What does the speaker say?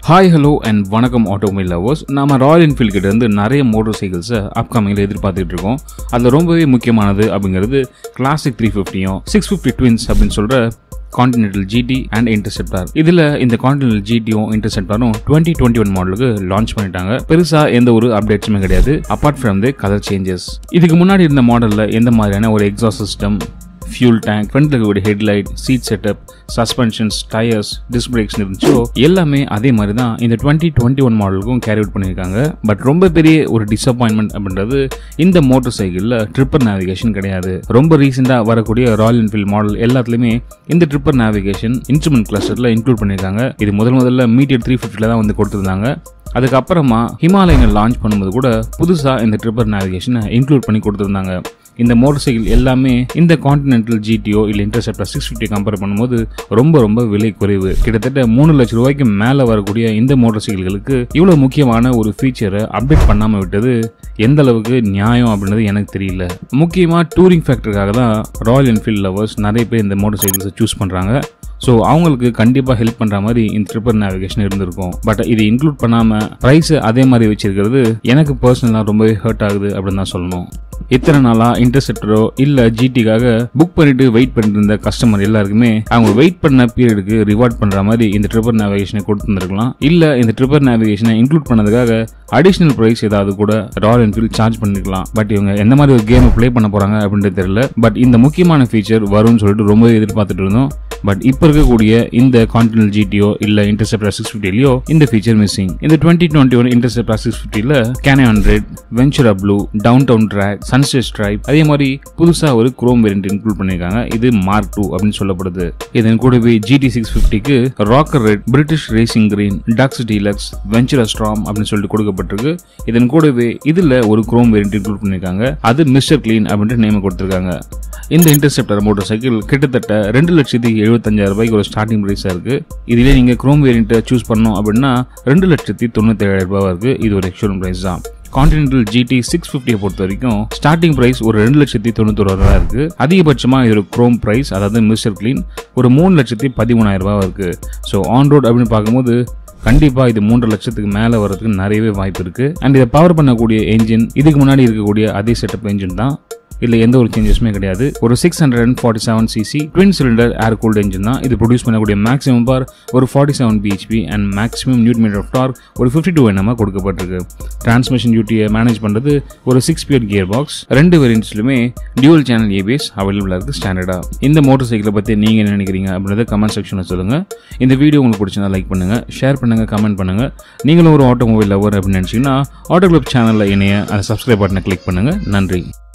hi hello and வணக்கம் automobile lovers நம்ம Royal Enfield கிட்ட இருந்து நிறைய மோட்டர் சைக்கிள்ஸை அப்கமிங்கில் எதிர்பார்த்துட்டு இருக்கோம் அதில் ரொம்பவே முக்கியமானது அப்படிங்கிறது கிளாசிக் த்ரீ ஃபிஃப்டியும் சிக்ஸ் ஃபிஃப்டி ட்வின்ஸ் அப்படின்னு சொல்கிற கான்டினென்டல் ஜிடி அண்ட் இன்டர்செப்டார் இதில் இந்த கான்டினென்டல் ஜிடியும் இன்டர்செப்டாரும் டுவெண்ட்டி டுவெண்ட்டி ஒன் மாடலுக்கு லான்ச் பண்ணிட்டாங்க பெருசாக எந்த ஒரு அப்டேட்ஸுமே கிடையாது apart from the colour changes இதுக்கு முன்னாடி இருந்த மாடலில் எந்த மாதிரியான ஒரு எக்ஸாஸ்ட் சிஸ்டம் ஃபியூல் டேங்க் ஃப்ரண்ட்ல இருக்கக்கூடிய headlight seat setup suspensions tyres disc brakes இருந்துச்சோ எல்லாமே அதே மாதிரி தான் இந்த டுவெண்ட்டி டுவெண்ட்டி ஒன் மாடலுக்கும் கேரி அவுட் பண்ணியிருக்காங்க பட் ரொம்ப பெரிய ஒரு டிசப்பாயின்மெண்ட் அப்படின்றது இந்த மோட்டர் சைக்கிளில் ட்ரிப்பர் நேவிகேஷன் கிடையாது ரொம்ப ரீசெண்டாக வரக்கூடிய ராயல் என்ஃபீல்ட் மாடல் எல்லாத்துலேயுமே இந்த ட்ரிப்பர் நேவிகேஷன் இன்ஸ்ட்ருமெண்ட் கிளஸ்டரில் இன்க்ளூட் பண்ணியிருக்காங்க இது முதல் முதல்ல மீடியர் த்ரீ ஃபிஃப்டியில் தான் வந்து கொடுத்துருந்தாங்க அதுக்கப்புறமா ஹிமாலயனை லான்ச் பண்ணும்போது கூட புதுசாக இந்த ட்ரிப்பர் நேவிகேஷனை இன்க்ளூட் பண்ணி கொடுத்துருந்தாங்க இந்த மோட்டர் சைக்கிள் எல்லாமே இந்த கான்டினென்டல் ஜிடிஓ இல்லை இன்டர்செப்டர் சிக்ஸ் ஃபிஃப்டி கம்பேர் பண்ணும்போது ரொம்ப ரொம்ப விலை குறைவு கிட்டத்தட்ட மூணு லட்சம் ரூபாய்க்கு மேலே வரக்கூடிய இந்த மோட்டர் சைக்கிள்களுக்கு இவ்வளோ முக்கியமான ஒரு ஃபீச்சரை அப்டேட் பண்ணாமல் விட்டது எந்த அளவுக்கு நியாயம் அப்படின்றது எனக்கு தெரியல முக்கியமாக டூரிங் ஃபேக்டருக்காக தான் ராயல் என்ஃபீல்ட் லவர்ஸ் நிறைய பேர் இந்த மோட்டர் சைக்கிள்ஸை சூஸ் பண்ணுறாங்க ஸோ அவங்களுக்கு கண்டிப்பாக ஹெல்ப் பண்ணுற மாதிரி இந்த ட்ரிப்பர் நேவிகேஷன் இருந்திருக்கும் பட் இது இன்க்ளூட் பண்ணாமல் ப்ரைஸ் அதே மாதிரி வச்சிருக்கிறது எனக்கு பர்சனலாக ரொம்பவே ஹர்ட் ஆகுது அப்படின்னு தான் சொல்லணும் இத்தனை நாளாக இன்டர்செப்டரோ இல்லை ஜிடிக்காக புக் பண்ணிட்டு வெயிட் பண்ணிட்டு இருந்த கஸ்டமர் எல்லாருக்குமே அவங்க வெயிட் பண்ண பீரியடுக்கு ரிவார்ட் பண்ணுற மாதிரி இந்த ட்ரிப்பர் நேவிகேஷனை கொடுத்துருந்துருக்கலாம் இல்லை இந்த ட்ரிப்பர் நேவிகேஷனை இன்க்ளூட் பண்ணதுக்காக அடிஷ்னல் ப்ரைஸ் ஏதாவது கூட ராயல் என்ஃபீல்ட் சார்ஜ் பண்ணிருக்கலாம் பட் இவங்க எந்த மாதிரி ஒரு கேமை ப்ளே பண்ண போகிறாங்க அப்படின்றது தெரியல பட் இந்த முக்கியமான ஃபீச்சர் வரும்னு சொல்லிட்டு ரொம்பவே எதிர்பார்த்துட்டு இருந்தோம் பட் இப்போ இருக்கக்கூடிய இந்த கான்டினல் ஜிடியோ இல்ல இன்டர்செப்டர் சிக்ஸ் ஃபிஃப்டிலையோ இந்த ஃபீச்சர் மிஸ்ஸிங் இந்த twenty twenty one Interceptor six ஃபிஃப்டியில் Canyon hundred Ventura Blue Downtown Drag Sunset Strip அதே மாதிரி புதுசா ஒரு குரோம் வேரியன்ட் இன்க்ளூட் பண்ணிருக்காங்க இது மார்க் டூ அப்படின்னு சொல்லப்படுது இதன் கூடவே ஜிடி சிக்ஸ் ஃபிஃப்டிக்கு Rocker Red British Racing Green Dux Deluxe Ventura Storm அப்படின்னு சொல்லிட்டு கொடுக்கப்பட்டிருக்கு இதன் கூடவே இதுல ஒரு குரோம் வேரியன்ட் இன்க்ளூட் பண்ணிருக்காங்க அது மிஸ்டர் கிளீன் அப்படின்ட்டு நேம் கொடுத்திருக்காங்க இந்த இன்டர்செப்டர் மோட்டர் சைக்கிள் கிட்டத்தட்ட ரெண்டு லட்சத்தி எழுபத்தஞ்சாயிரம் ரூபாய்க்கு ஒரு ஸ்டார்டிங் ப்ரைஸாக இருக்கு இதுலேயே நீங்கள் குரோம் வேரியண்ட்டை சூஸ் பண்ணோம் அப்படின்னா ரெண்டு லட்சத்தி தொண்ணூத்தேழாயிரம் ரூபாய் இருக்கு இது ஒரு எக்ஸ்டோரன் ப்ரைஸ் தான் கான்டினென்டல் ஜிடி சிக்ஸ் ஃபிஃப்டியை பொறுத்த வரைக்கும் ஸ்டார்டிங் பிரைஸ் ஒரு ரெண்டு லட்சத்தி தொண்ணூத்தொரு ரூபா இருக்கு அதிகபட்சமாக இது ஒரு குரோம் பிரைஸ் அதாவது மிஸ்டர் கிளீன் ஒரு மூணு லட்சத்தி பதிமூணாயிரம் ரூபாய் இருக்கு ஸோ ஆன் ரோட் அப்படின்னு பார்க்கும்போது கண்டிப்பாக இது மூன்று லட்சத்துக்கு மேலே வரதுக்கு நிறையவே வாய்ப்பு இருக்கு அண்ட் இதை பவர் பண்ணக்கூடிய என்ஜின் இதுக்கு முன்னாடி இருக்கக்கூடிய அதே செட்டப் என்ஜின் தான் இதில் எந்த ஒரு சேஞ்சஸுமே கிடையாது ஒரு six hundred and forty seven CC twin cylinder air cooled engine தான் இது ப்ரொடியூஸ் பண்ணக்கூடிய மேக்ஸிமம் பார் ஒரு forty seven BHP and maximum newton metre of torque ஒரு ஃபிஃப்டி டூ என்எம் கொடுக்கப்பட்டிருக்கு டிரான்ஸ்மிஷன் டியூட்டியை மேனேஜ் பண்ணுறது ஒரு சிக்ஸ் பியர் கியர் பாக்ஸ் ரெண்டு வேரியன்ட்ஸ்லுமே டியூவல் சேனல் ஏபிஎஸ் அவைலபிளாக இருக்குது ஸ்டாண்டர்டாக இந்த மோட்டர் சைக்கிளை பற்றி நீங்கள் என்ன நினைக்கிறீங்க அப்படின்றத கமெண்ட் செக்ஷனில் சொல்லுங்கள் இந்த வீடியோ உங்களுக்கு பிடிச்சிருந்தா லைக் பண்ணுங்கள் ஷேர் பண்ணுங்கள் கமெண்ட் பண்ணுங்கள் நீங்களும் ஒரு ஆட்டோமொபைல் லவர் அப்படின்னு நினச்சிங்கன்னா ஆட்டோ கிளப் சேனலில் இணைய அந்த சப்ஸ்கிரைப் பட்டனை கிளிக் பண்ணுங்கள் நன்றி